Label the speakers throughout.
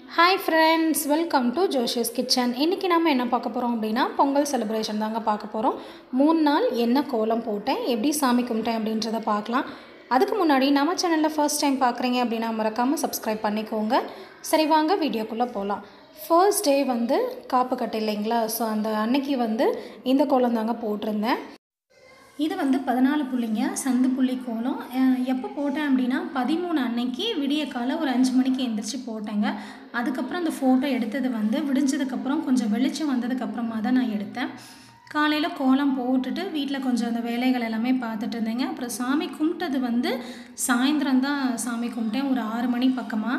Speaker 1: hi friends welcome to ஜோஷியஸ் kitchen இன்றைக்கி நம்ம என்ன பார்க்க போகிறோம் அப்படின்னா பொங்கல் செலிப்ரேஷன் தாங்க பார்க்க போகிறோம் மூணு நாள் என்ன கோலம் போட்டேன் எப்படி சாமி கும்பிட்டேன் அப்படின்றத பார்க்கலாம் அதுக்கு முன்னாடி நம்ம சேனலில் ஃபர்ஸ்ட் டைம் பார்க்குறீங்க அப்படின்னா மறக்காமல் சப்ஸ்கிரைப் பண்ணிக்கோங்க சரி வாங்க வீடியோக்குள்ளே போகலாம் ஃபர்ஸ்ட் டே வந்து காப்பு கட்டு இல்லைங்களா ஸோ அந்த அன்னைக்கு வந்து இந்த கோலம் தாங்க போட்டிருந்தேன் இது வந்து பதினாலு புள்ளிங்க சந்து புள்ளி கோலம் அஹ் எப்போ போட்டேன் அப்படின்னா பதிமூணு அன்னைக்கு விடிய காலை ஒரு அஞ்சு மணிக்கு எந்திரிச்சு போட்டேங்க அதுக்கப்புறம் அந்த ஃபோட்டோ எடுத்தது வந்து விடிஞ்சதுக்கப்புறம் கொஞ்சம் வெளிச்சம் வந்ததுக்கப்புறமா தான் நான் எடுத்தேன் காலையில் கோலம் போட்டுட்டு வீட்டில் கொஞ்சம் அந்த வேலைகள் எல்லாமே பார்த்துட்டு இருந்தேங்க அப்புறம் சாமி கும்பிட்டது வந்து சாயந்தரம் தான் சாமி கும்பிட்டேன் ஒரு ஆறு மணி பக்கமாக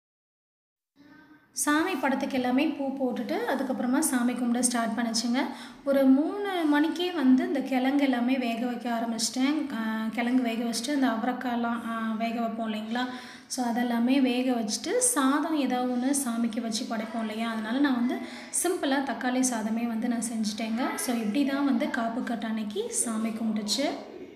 Speaker 1: சாமி படத்துக்கு எல்லாமே பூ போட்டுட்டு அதுக்கப்புறமா சாமி கும்பிட ஸ்டார்ட் பண்ணிச்சுங்க ஒரு மூணு மணிக்கே வந்து இந்த கிழங்கு எல்லாமே வேக வைக்க ஆரம்பிச்சிட்டேன் ஆஹ் கிழங்கு வேக வச்சுட்டு இந்த அவரைக்காய்லாம் ஆஹ் வேக வைப்போம் இல்லைங்களா ஸோ அதெல்லாமே வேக வச்சுட்டு சாதம் ஏதாவது ஒன்று சாமிக்கு வச்சு படைப்போம் இல்லையா அதனால் நான் வந்து சிம்பிளாக தக்காளி சாதமே வந்து நான் செஞ்சுட்டேங்க ஸோ இப்படி தான் வந்து காப்பு கட்ட அன்னைக்கு சாமி கும்பிட்டுச்சு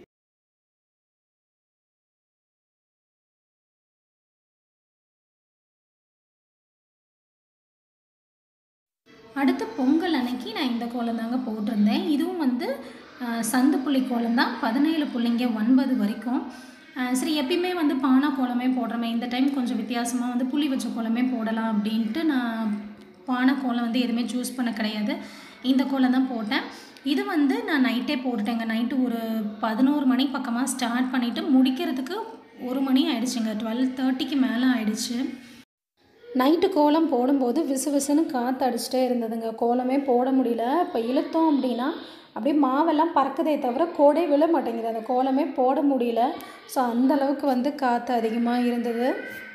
Speaker 1: அடுத்த பொங்கல் அன்னைக்கு நான் இந்த கோலம் தாங்க போட்டிருந்தேன் இதுவும் வந்து அஹ், சந்து புள்ளி கோலம் தான் பதினேழு புள்ளிங்க ஒன்பது வரைக்கும் அஹ், சரி எப்பயுமே வந்து பானை கோலமே போடுறோமே இந்த டைம் கொஞ்சம் வித்தியாசமாக வந்து புளி வச்ச கோலமே போடலாம் அப்படின்ட்டு நான் பானை கோலம் வந்து எதுவுமே சூஸ் பண்ண கிடையாது இந்த கோலம் தான் போட்டேன் இது வந்து நான் நைட்டே போட்டுட்டேங்க நைட்டு ஒரு பதினோரு மணி பக்கமாக ஸ்டார்ட் பண்ணிவிட்டு முடிக்கிறதுக்கு ஒரு மணி ஆயிடுச்சுங்க டுவெல் தேர்ட்டிக்கு மேலே ஆயிடுச்சு நைட்டு கோலம் போடும்போது விசு விசுன்னு காற்று அடிச்சிட்டே இருந்ததுங்க கோலமே போட முடியல இப்போ இழுத்தோம் அப்படின்னா அப்படியே மாவெல்லாம் பறக்குதே தவிர கோடே விழ மாட்டேங்குது அந்த கோலமே போட முடியல ஸோ அந்த அளவுக்கு வந்து காற்று அதிகமாக இருந்தது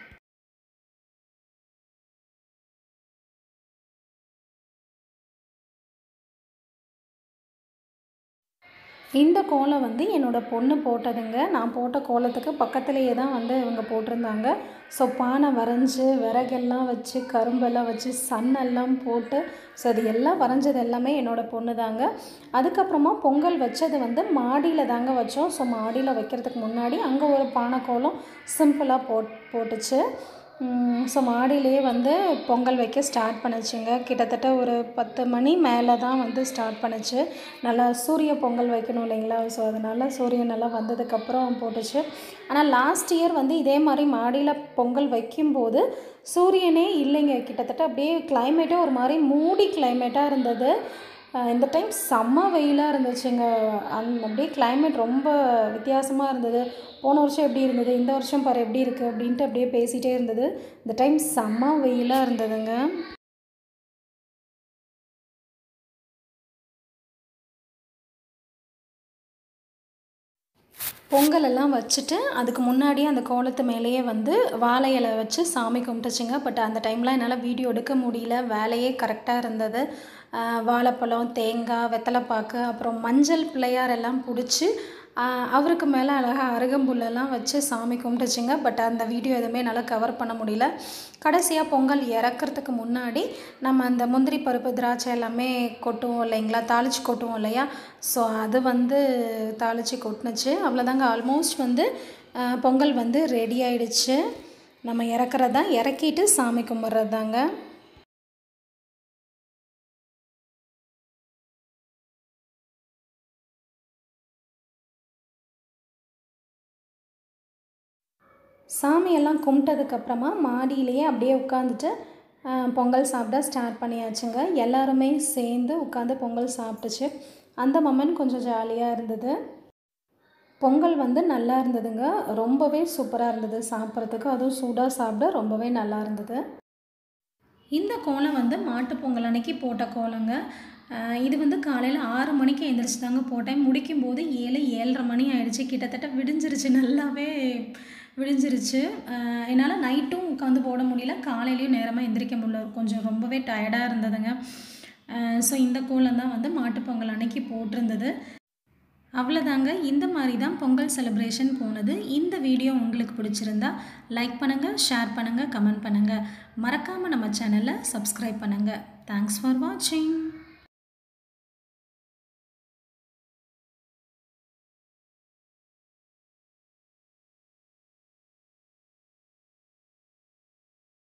Speaker 1: இந்த கோலம் வந்து என்னோடய பொண்ணு போட்டதுங்க நான் போட்ட கோலத்துக்கு பக்கத்துலேயே தான் வந்து இவங்க போட்டிருந்தாங்க ஸோ பானை வரைஞ்சி விறகெல்லாம் வச்சு கரும்பெல்லாம் வச்சு சன்னெல்லாம் போட்டு ஸோ அது எல்லாம் வரைஞ்சது எல்லாமே என்னோடய பொண்ணு தாங்க அதுக்கப்புறமா பொங்கல் வச்சது வந்து மாடியில் தாங்க வச்சோம் ஸோ மாடியில் வைக்கிறதுக்கு முன்னாடி அங்கே ஒரு பானை கோலம் சிம்பிளாக போட் போட்டுச்சு ஸோ மாடியிலே வந்து பொங்கல் வைக்க ஸ்டார்ட் பண்ணுச்சுங்க கிட்டத்தட்ட ஒரு பத்து மணி மேலே தான் வந்து ஸ்டார்ட் பண்ணுச்சு நல்லா சூரிய பொங்கல் வைக்கணும் இல்லைங்களா ஸோ அதனால் சூரியன் நல்லா வந்ததுக்கப்புறம் போட்டுச்சு ஆனால் லாஸ்ட் இயர் வந்து இதே மாதிரி மாடியில் பொங்கல் வைக்கும்போது சூரியனே இல்லைங்க கிட்டத்தட்ட அப்படியே கிளைமேட்டே ஒரு மாதிரி மூடி கிளைமேட்டாக இருந்தது அஹ் இந்த டைம் செம்ம வெயிலாக இருந்துச்சுங்க அந் அப்படியே climate ரொம்ப வித்தியாசமாக இருந்தது போன வருஷம் எப்படி இருந்தது இந்த வருஷம் பாரு எப்படி இருக்குது அப்படின்ட்டு அப்படியே பேசிகிட்டே இருந்தது இந்த டைம் செம்ம வெயிலாக இருந்ததுங்க பொங்கல் எல்லாம் வச்சுட்டு அதுக்கு முன்னாடியே அந்த கோலத்து மேலேயே வந்து வாழை இலை வச்சு சாமி கும்பிட்டுச்சுங்க பட் அந்த டைமில் என்னால் வீடியோ எடுக்க முடியல வேலையே கரெக்டாக இருந்தது ஆஹ் வாழைப்பழம் தேங்காய் வெத்தலைப்பாக்கு அப்புறம் மஞ்சள் பிள்ளையார் எல்லாம் பிடிச்சி அவருக்கு மேலே அழகாக அருகம்புல்லெல்லாம் வச்சு சாமி கும்பிட்டுச்சுங்க பட் அந்த வீடியோ எதுவுமே என்னால் கவர் பண்ண முடியல கடைசியாக பொங்கல் இறக்கிறதுக்கு முன்னாடி நம்ம அந்த முந்திரி பருப்பு திராட்சை எல்லாமே கொட்டுவோம் இல்லைங்களா தாளித்து கொட்டுவோம் இல்லையா ஸோ அது வந்து தாளித்து கொட்டுனுச்சு அவ்வளோதாங்க ஆல்மோஸ்ட் வந்து ஆஹ், பொங்கல் வந்து ரெடி ஆயிடுச்சு நம்ம இறக்குறது தான் இறக்கிட்டு சாமி கும்பிட்றது தாங்க சாமியெல்லாம் கும்பிட்டதுக்கப்புறமா மாடியிலேயே அப்படியே உட்காந்துட்டு பொங்கல் சாப்பிட ஸ்டார்ட் பண்ணியாச்சுங்க எல்லாருமே சேர்ந்து உட்காந்து பொங்கல் சாப்பிட்டுச்சு அந்த மொமெண்ட் கொஞ்சம் ஜாலியாக இருந்தது பொங்கல் வந்து நல்லா இருந்ததுங்க ரொம்பவே சூப்பராக இருந்தது சாப்பிட்றதுக்கு அதுவும் சூடாக சாப்பிட ரொம்பவே நல்லா இருந்தது இந்த கோலம் வந்து மாட்டுப் பொங்கல் அன்னைக்கு போட்ட கோலங்க அஹ் இது வந்து காலையில் ஆறு மணிக்கு எழுந்திரிச்சு தாங்க போட்டேன் முடிக்கும்போது ஏழு ஏழரை மணி ஆயிடுச்சு கிட்டத்தட்ட விடிஞ்சிருச்சு நல்லாவே விடிஞ்சிருச்சு அஹ் என்னால் நைட்டும் உட்காந்து போட முடியல காலையிலையும் நேரமாக எந்திரிக்க முடியல கொஞ்சம் ரொம்பவே டயர்டாக இருந்ததுங்க ஸோ இந்த கோலம் தான் வந்து மாட்டுப் பொங்கல் அன்னைக்கு போட்டிருந்தது அவ்வளோதாங்க இந்த மாதிரி தான் பொங்கல் செலிப்ரேஷன் போனது இந்த வீடியோ உங்களுக்கு பிடிச்சிருந்தா லைக் பண்ணுங்கள் ஷேர் பண்ணுங்கள் கமெண்ட் பண்ணுங்கள் மறக்காமல் நம்ம சேனலை சப்ஸ்கிரைப் பண்ணுங்கள் தேங்க்ஸ் ஃபார் வாட்சிங்